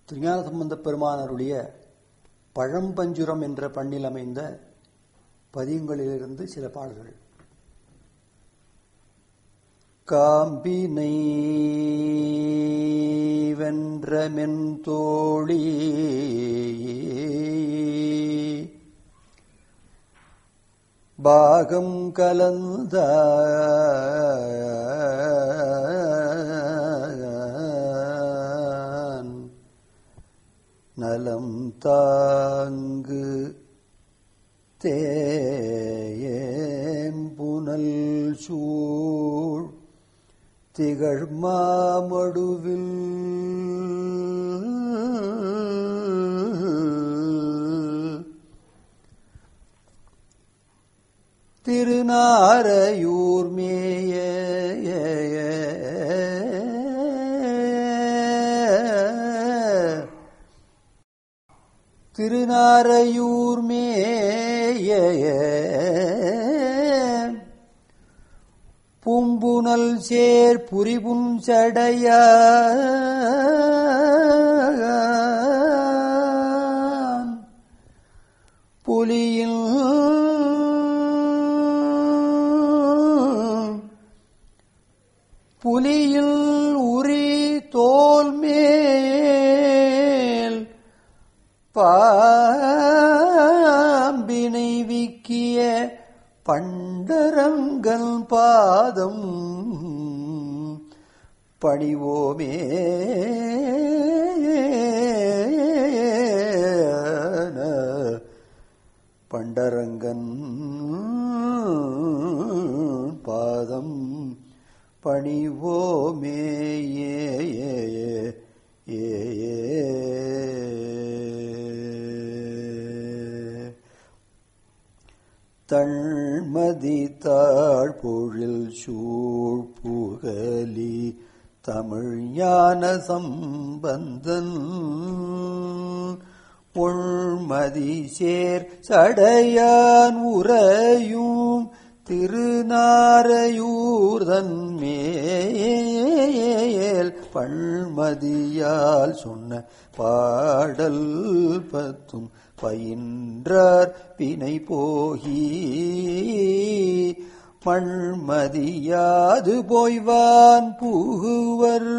திருஞான சம்பந்த பெருமானருடைய பழம்பஞ்சுரம் என்ற பண்ணில் அமைந்த பதியங்களிலிருந்து சில பாடல்கள் காம்பினை வென்ற மென்தோழி பாகம் கலந்த நலம் தாங்கு தேயேம்புனல் சூழ் திகழ் மாமடுவில் திருநாரையூர் மேய திருநாரையூர் மேய பூம்புனல் சேர் புரிபுன் சடைய புலியில் புலியில் உரி தோல் மேல் பாம்பினை விக்கிய பண்டரங்கல் பாதம் பணிவோமே பண்டரங்கன் பாதம் பணிவோமே ஏ ஏ தள்மதி தாழ்பொழில் சூழ் புகலி தமிழ் ஞான சம்பந்தன் உள்மதி சேர் சடையான் உறையும் திருநாரையூர்தன் மேல் பண்மதியால் சொன்ன பாடல் பத்தும் பயின்றார் பிணை போகி மண்மதியாது போய்வான் புகுவர்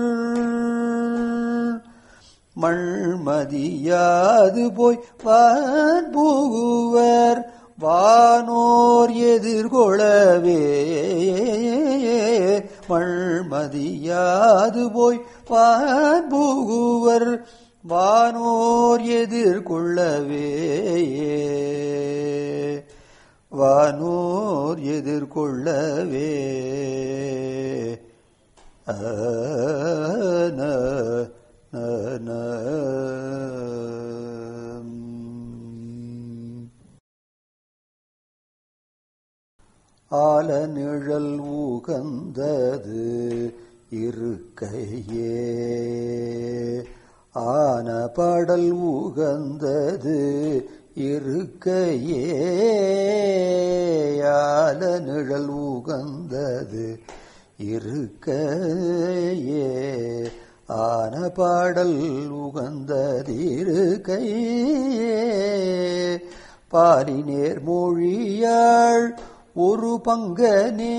மண்மதியாது போய் வான் புகுவர் வானோர் எதிர்கொள்ளவே மண்மதியாது போய் வான் புகுவர் வானோர் எதிர்கொள்ளவே வானோர் எதிர்கொள்ளவே ஆன ஆல நிழல் ஊகந்தது இருக்கையே ஆன பாடல் ஊகந்தது இருக்கையே ஆல நிழல் ஊகந்தது இருக்கையே ஆன பாடல் உகந்ததிருக்கையே பாலினேர் மொழியாள் ஒரு பங்கனே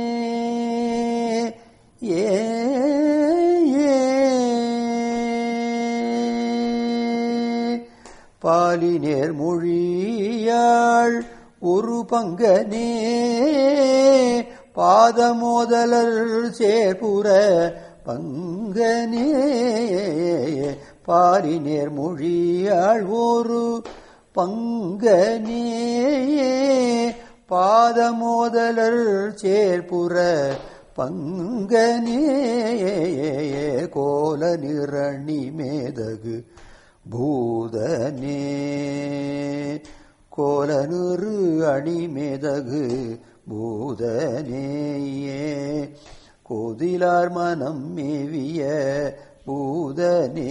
ஏ பாலினேர் மொழியாள் ஒரு பங்கனே பாதமோதலர் சேர்புற பங்கனே பாரினேர் மொழியாள் ஒரு பங்கனே பாதமோதலர் சேர்புற பங்கனே கோல நிரணி மேதகு பூதனே கோல நிறு அணி மேதகு பூதனேயே கோதிலார் மனம் மேவிய பூதனே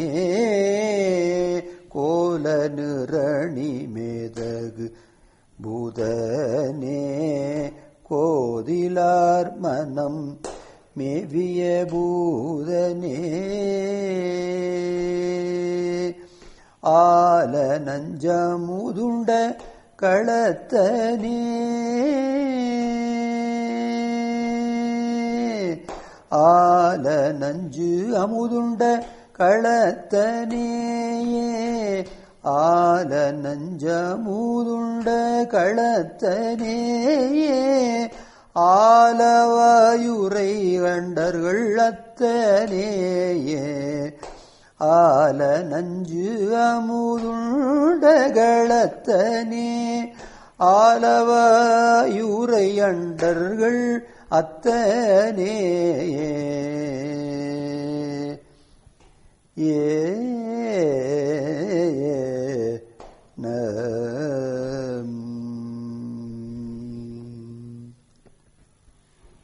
கோல நிரணி மேதகு பூதனே கோதிலார் மனம் மேவிய பூதனே ஆல நஞ்சமுதுண்ட களத்தனே ஆல நஞ்சு அமுதுண்ட களத்தனேயே ஆல நஞ்சமுதுண்ட களத்தனேயே ஆலவாயுரை கண்டர்கள் அத்தனேயே ஆல நஞ்சு அமுதுண்டகளத்தனே ஆலவாயுரை அண்டர்கள் அத்தனேயே